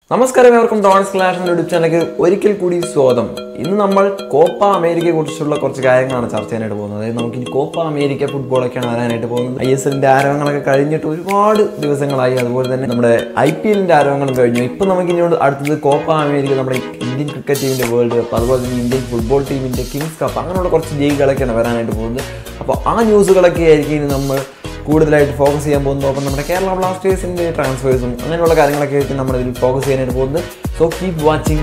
നമസ്കാരം ഏവർക്കും dawns clash YouTube ചാനലിലേക്ക് ഒരിക്കൽ കൂടി സ്വാഗതം ഇന്ന് നമ്മൾ കോപ്പ അമേരിക്കയെ കുറിച്ചുള്ള കുറച്ച് കാര്യങ്ങളാണ് ചർച്ച ചെയ്യാനായിട്ട് പോകുന്നത് അതായത് നമുക്ക് ഇനി കോപ്പ അമേരിക്ക ഫുട്ബോളൊക്കെയാണ് വരാനായിട്ട് പോകുന്നത് ഐ എസ് എല്ലിന്റെ ആരവങ്ങളൊക്കെ കഴിഞ്ഞിട്ട് ഒരുപാട് ദിവസങ്ങളായി അതുപോലെ തന്നെ നമ്മുടെ ഐ പി എല്ലിന്റെ ആരവങ്ങളും കഴിഞ്ഞു ഇപ്പൊ നമുക്ക് ഇനി അടുത്തത് കോപ്പ അമേരിക്ക നമ്മുടെ ഇന്ത്യൻ ക്രിക്കറ്റ് ടീമിന്റെ വേൾഡ് കപ്പ് അതുപോലെ തന്നെ ഇന്ത്യൻ ഫുട്ബോൾ ടീമിന്റെ കിങ്സ് കപ്പ് അങ്ങനെയുള്ള കുറച്ച് ലീഗുകളൊക്കെയാണ് വരാനായിട്ട് പോകുന്നത് അപ്പോൾ ആ ന്യൂസുകളൊക്കെ ആയിരിക്കും ഇനി നമ്മൾ കൂടുതലായിട്ട് ഫോക്കസ് ചെയ്യാൻ പോകുന്നു അപ്പം നമ്മുടെ കേരള ബ്ലാസ്റ്റേഴ്സിന്റെ ട്രാൻസ്ഫേഴ്സും അങ്ങനെയുള്ള കാര്യങ്ങളൊക്കെ ആയിരിക്കും നമ്മൾ ഇതിൽ ഫോക്കസ് ചെയ്യാനായിട്ട് പോകുന്നത് സോ കീപ് വാച്ചിങ്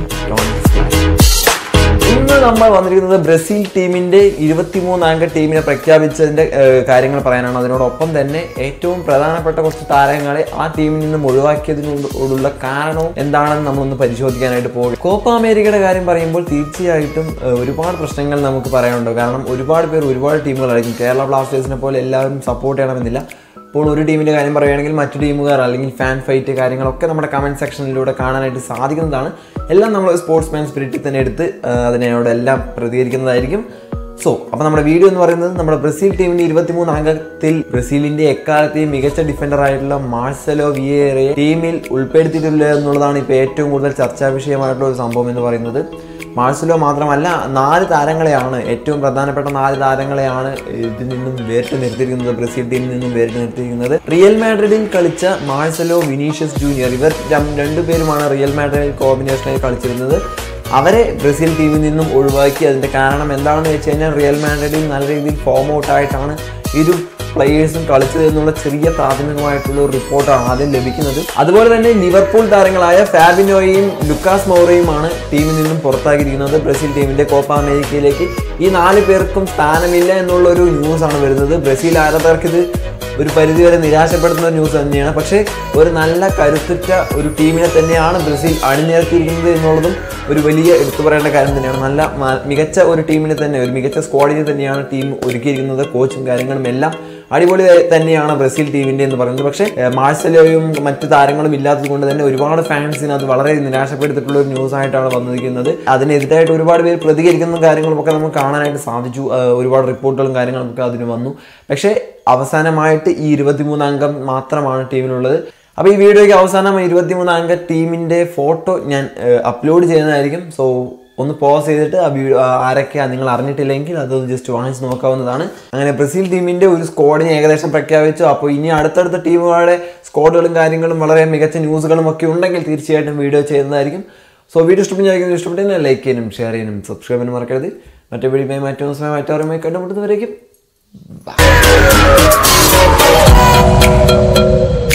ഇന്ന് നമ്മൾ വന്നിരിക്കുന്നത് ബ്രസീൽ ടീമിന്റെ ഇരുപത്തിമൂന്ന് അംഗ ടീമിനെ പ്രഖ്യാപിച്ചതിന്റെ ഏഹ്, കാര്യങ്ങൾ പറയാനാണ് അതിനോടൊപ്പം തന്നെ ഏറ്റവും പ്രധാനപ്പെട്ട കുറച്ച് താരങ്ങളെ ആ ടീമിൽ നിന്നും ഒഴിവാക്കിയതിനോടുള്ള കാരണവും എന്താണെന്ന് നമ്മളൊന്ന് പരിശോധിക്കാനായിട്ട് പോകും കോപ്പ അമേരിക്കയുടെ കാര്യം പറയുമ്പോൾ തീർച്ചയായിട്ടും ഏഹ്, ഒരുപാട് പ്രശ്നങ്ങൾ നമുക്ക് പറയാനുണ്ട് കാരണം ഒരുപാട് പേർ ഒരുപാട് ടീമുകളായിരിക്കും കേരള ബ്ലാസ്റ്റേഴ്സിനെ പോലെ എല്ലാവരും സപ്പോർട്ട് ചെയ്യണമെന്നില്ല ഇപ്പോൾ ഒരു ടീമിൻ്റെ കാര്യം പറയുകയാണെങ്കിൽ മറ്റു ടീമുകാർ അല്ലെങ്കിൽ ഫാൻ ഫൈറ്റ് കാര്യങ്ങളൊക്കെ നമ്മുടെ കമൻറ്റ് സെക്ഷനിലൂടെ കാണാനായിട്ട് സാധിക്കുന്നതാണ് എല്ലാം നമ്മൾ സ്പോർട്സ് മാൻ സ്പിരിറ്റിൽ തന്നെ എടുത്ത് ആ, അതിനോട് എല്ലാം പ്രതികരിക്കുന്നതായിരിക്കും സോ അപ്പോൾ നമ്മുടെ വീഡിയോ എന്ന് പറയുന്നത് നമ്മുടെ ബ്രസീൽ ടീമിന്റെ ഇരുപത്തിമൂന്ന് അംഗത്തിൽ ബ്രസീലിന്റെ എക്കാലത്തെയും മികച്ച ഡിഫൻഡർ ആയിട്ടുള്ള മാർസലോ വിയേറയെ ടീമിൽ ഉൾപ്പെടുത്തിയിട്ടില്ല എന്നുള്ളതാണ് ഇപ്പോൾ ഏറ്റവും കൂടുതൽ ചർച്ചാ വിഷയമായിട്ടുള്ള ഒരു സംഭവം എന്ന് പറയുന്നത് മാർസലോ മാത്രമല്ല നാല് താരങ്ങളെയാണ് ഏറ്റവും പ്രധാനപ്പെട്ട നാല് താരങ്ങളെയാണ് ഇതിൽ നിന്നും വേറിട്ട് നിർത്തിയിരിക്കുന്നത് ബ്രസീൽ ടീമിൽ നിന്നും വേറിട്ട് നിർത്തിയിരിക്കുന്നത് റിയൽ മാഡ്രിഡിൽ കളിച്ച മാർസലോ വിനീഷ്യസ് ജൂനിയർ ഇവർ രം- രണ്ടുപേരുമാണ് റിയൽ മാഡ്രിഡിൽ കോമ്പിനേഷനായി കളിച്ചിരുന്നത് അവരെ ബ്രസീൽ ടീമിൽ നിന്നും ഒഴിവാക്കി അതിന്റെ കാരണം എന്താണെന്ന് വെച്ച് കഴിഞ്ഞാൽ റിയൽ മാഡ്രിഡിൽ നല്ല രീതിയിൽ ഫോം ഔട്ട് ആയിട്ടാണ് ഇരു പ്ലേയേഴ്സും കളിച്ചത് എന്നുള്ള ചെറിയ പ്രാഥമികമായിട്ടുള്ള ഒരു റിപ്പോർട്ടാണ് ആദ്യം ലഭിക്കുന്നത് അതുപോലെ തന്നെ ലിവർപൂൾ താരങ്ങളായ ഫാബിനോയും ലുക്കാസ് മൗറയുമാണ് ടീമിൽ നിന്നും പുറത്താക്കിയിരിക്കുന്നത് ബ്രസീൽ ടീമിന്റെ കോപ്പ അമേരിക്കയിലേക്ക് ഈ നാല് പേർക്കും സ്ഥാനമില്ല എന്നുള്ള ഒരു ന്യൂസ് ആണ് വരുന്നത് ബ്രസീൽ ആരാധകർക്ക് ഇത് ഒരു പരിധിവരെ നിരാശപ്പെടുത്തുന്ന ഒരു ന്യൂസ് തന്നെയാണ് പക്ഷേ ഒരു നല്ല കരുത്തുറ്റ ഒരു ടീമിനെ തന്നെയാണ് ബ്രസീൽ അണിനിരത്തിയിരിക്കുന്നത് എന്നുള്ളതും ഒരു വലിയ എടുത്തു പറയേണ്ട കാര്യം തന്നെയാണ് നല്ല മ- മികച്ച ഒരു ടീമിനെ തന്നെ ഒരു മികച്ച സ്ക്വാഡിനെ തന്നെയാണ് ടീം ഒരുക്കിയിരിക്കുന്നത് കോച്ചും കാര്യങ്ങളും എല്ലാം അടിപൊളി തന്നെയാണ് ബ്രസീൽ ടീമിന്റെ എന്ന് പറയുന്നത് പക്ഷേ ഏഹ്, മാർസലോയും മറ്റു താരങ്ങളും ഇല്ലാത്തത് കൊണ്ട് തന്നെ ഒരുപാട് ഫാൻസിന് അത് വളരെ നിരാശപ്പെടുത്തിയിട്ടുള്ള ഒരു ന്യൂസ് ആയിട്ടാണ് വന്നിരിക്കുന്നത് അതിനെതിരായിട്ട് ഒരുപാട് പേര് പ്രതികരിക്കുന്ന കാര്യങ്ങളും ഒക്കെ നമുക്ക് കാണാനായിട്ട് സാധിച്ചു ഏഹ്, ഒരുപാട് റിപ്പോർട്ടുകളും കാര്യങ്ങളും ഒക്കെ അതിന് വന്നു പക്ഷേ അവസാനമായിട്ട് ഈ ഇരുപത്തിമൂന്ന് അംഗം മാത്രമാണ് ടീമിലുള്ളത് അപ്പോൾ ഈ വീഡിയോയ്ക്ക് അവസാനം ഇരുപത്തിമൂന്ന് അംഗ ടീമിൻ്റെ ഫോട്ടോ ഞാൻ അപ്ലോഡ് ചെയ്യുന്നതായിരിക്കും സോ ഒന്ന് പോസ് ചെയ്തിട്ട് ആ വീഡിയോ ആരൊക്കെയാണ് നിങ്ങൾ അറിഞ്ഞിട്ടില്ലെങ്കിൽ അത് ജസ്റ്റ് വാങ്ങിച്ച് നോക്കാവുന്നതാണ് അങ്ങനെ ബ്രസീൽ ടീമിൻ്റെ ഒരു സ്ക്വാഡിനെ ഏകദേശം പ്രഖ്യാപിച്ചു അപ്പോൾ ഇനി അടുത്തടുത്ത ടീമുകളുടെ സ്ക്വാഡുകളും കാര്യങ്ങളും വളരെ മികച്ച ന്യൂസുകളും ഒക്കെ ഉണ്ടെങ്കിൽ തീർച്ചയായിട്ടും വീഡിയോ ചെയ്യുന്നതായിരിക്കും സോ വീഡിയോ ഇഷ്ടപ്പെടുന്ന ഇഷ്ടപ്പെട്ടെങ്കിൽ ലൈക്ക് ചെയ്യാനും ഷെയർ ചെയ്യാനും സബ്സ്ക്രൈബ് ചെയ്യാനും മറക്കരുത് മറ്റേ വീഡിയോ മറ്റു ദിവസമായി മറ്റവരുമായി കണ്ടുമുട്ടുന്നവരേക്കും